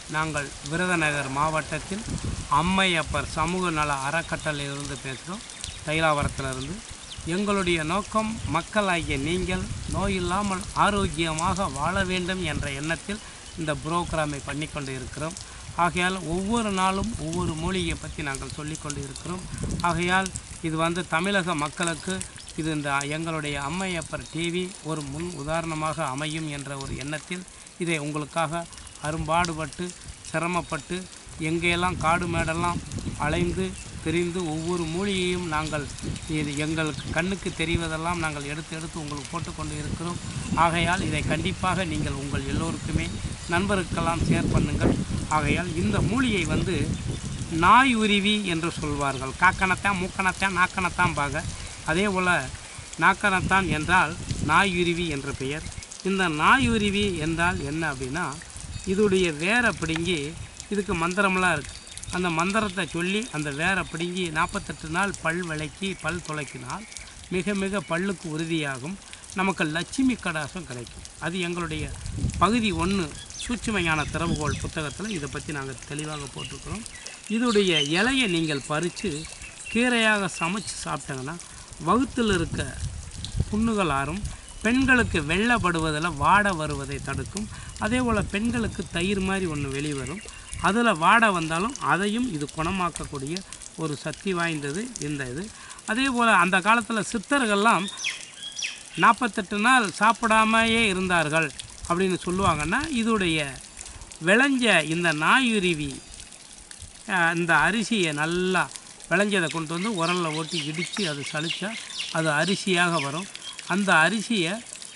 நாங்கள் விருதுநகர் மாவட்டத்தில் அம்மையப்பர் சமூக நல அறக்கட்டளையிலிருந்து பேசுகிறோம் தைலாவரத்திலிருந்து எங்களுடைய நோக்கம் மக்களாகிய நீங்கள் நோயில்லாமல் ஆரோக்கியமாக வாழ வேண்டும் என்ற எண்ணத்தில் இந்த புரோகிராமை பண்ணிக்கொண்டு இருக்கிறோம் ஆகையால் ஒவ்வொரு நாளும் ஒவ்வொரு மூலிகையை பற்றி நாங்கள் சொல்லிக்கொண்டு இருக்கிறோம் ஆகையால் இது வந்து தமிழக மக்களுக்கு இது இந்த எங்களுடைய அம்மையப்பர் டிவி ஒரு முன் உதாரணமாக அமையும் என்ற ஒரு எண்ணத்தில் இதை உங்களுக்காக அரும்பாடுபட்டு சிரமப்பட்டு எங்கெல்லாம் காடு மேடெல்லாம் அலைந்து தெரிந்து ஒவ்வொரு மூலிகையும் நாங்கள் இது எங்களுக்கு கண்ணுக்கு தெரிவதெல்லாம் நாங்கள் எடுத்து எடுத்து உங்களுக்கு போட்டுக்கொண்டு இருக்கிறோம் ஆகையால் இதை கண்டிப்பாக நீங்கள் உங்கள் எல்லோருக்குமே நண்பருக்கெல்லாம் ஷேர் பண்ணுங்கள் ஆகையால் இந்த மூலிகை வந்து நாய் உருவி என்று சொல்வார்கள் காக்கணத்தான் மூக்கணத்தான் நாக்கணத்தான் பாக அதே போல் நாக்கணத்தான் என்றால் நாயுருவி என்ற பெயர் இந்த நாயுருவி என்றால் என்ன அப்படின்னா இதுடைய வேரை பிடுங்கி இதுக்கு மந்திரம்லாம் இருக்குது அந்த மந்திரத்தை சொல்லி அந்த வேரை பிடுங்கி நாற்பத்தெட்டு நாள் பல் விளக்கி பல் துளைக்கினால் மிக மிக பல்லுக்கு உறுதியாகும் நமக்கு லட்சுமி கடாசம் கிடைக்கும் அது எங்களுடைய பகுதி ஒன்று சூட்சுமையான திறவுகோல் புத்தகத்தில் இதை பற்றி நாங்கள் தெளிவாக போட்டிருக்கிறோம் இதோடைய இலையை நீங்கள் பறித்து கீரையாக சமைச்சு சாப்பிட்டீங்கன்னா வகுத்தில் இருக்க புண்ணுகள் ஆறும் பெண்களுக்கு வெள்ளப்படுவதில் வாடை வருவதை தடுக்கும் அதே போல் பெண்களுக்கு தயிர் மாதிரி ஒன்று வெளிவரும் அதில் வாடை வந்தாலும் அதையும் இது குணமாக்கக்கூடிய ஒரு சக்தி வாய்ந்தது இந்த இது அதே போல் அந்த காலத்தில் சித்தர்கள்லாம் நாற்பத்தெட்டு நாள் சாப்பிடாமையே இருந்தார்கள் அப்படின்னு சொல்லுவாங்கன்னா இதோடைய விளைஞ்ச இந்த நாயுருவி அஹ், இந்த அரிசியை நல்லா விளைஞ்சதை கொண்டு வந்து உரலில் ஓட்டி இடித்து அது சலிச்சா அது அரிசியாக வரும் அந்த அரிசியை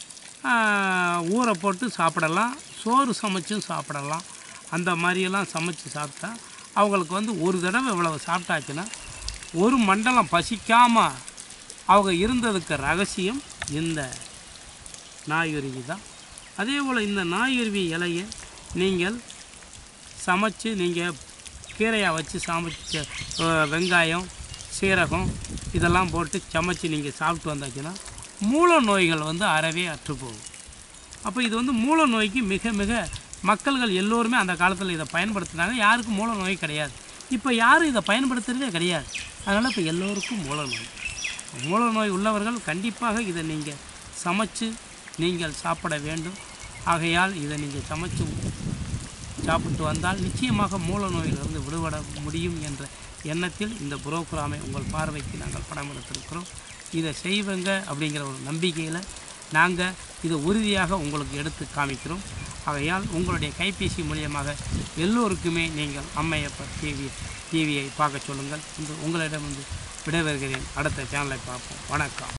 ஆஹ், ஊற போட்டு சாப்பிடலாம் சோறு சமைச்சும் சாப்பிடலாம் அந்த மாதிரியெல்லாம் சமைச்சு சாப்பிட்டா அவங்களுக்கு வந்து ஒரு தடவை இவ்வளவு சாப்பிட்டாச்சுன்னா ஒரு மண்டலம் பசிக்காமல் அவங்க இருந்ததுக்கு ரகசியம் இந்த நாயுருவி தான் அதே போல் இந்த நாயுருவி இலையை நீங்கள் சமைச்சு நீங்கள் கீரையாக வச்சு சமைச்ச அஹ், வெங்காயம் சீரகம் இதெல்லாம் போட்டு சமைச்சு நீங்கள் சாப்பிட்டு வந்தாச்சுன்னா மூல நோய்கள் வந்து அறவே அற்று போகும் அப்போ இது வந்து மூல நோய்க்கு மிக மிக மக்கள்கள் எல்லோருமே அந்த காலத்தில் இதை பயன்படுத்தினாங்க யாருக்கும் மூல நோய் கிடையாது இப்போ யாரும் இதை பயன்படுத்துகிறதே கிடையாது அதனால் இப்போ எல்லோருக்கும் மூல நோய் மூல நோய் உள்ளவர்கள் கண்டிப்பாக இதை நீங்கள் சமைச்சு நீங்கள் சாப்பிட வேண்டும் ஆகையால் இதை நீங்கள் சமைச்சு சாப்பிட்டு வந்தால் நிச்சயமாக மூல நோயிலிருந்து விடுபட முடியும் என்ற எண்ணத்தில் இந்த புரோகிராமை உங்கள் பார்வைக்கு நாங்கள் படம் எடுத்திருக்கிறோம் இதை செய்வங்க அப்படிங்கிற ஒரு நம்பிக்கையில் நாங்கள் இதை உறுதியாக உங்களுக்கு எடுத்து காமிக்கிறோம் ஆகையால் உங்களுடைய கைபேசி மூலியமாக எல்லோருக்குமே நீங்கள் அம்மையப்பர் டிவி டிவியை பார்க்க சொல்லுங்கள் இன்று உங்களிடம் வந்து விடைபெறுகிறேன் அடுத்த சேனலை பார்ப்போம் வணக்கம்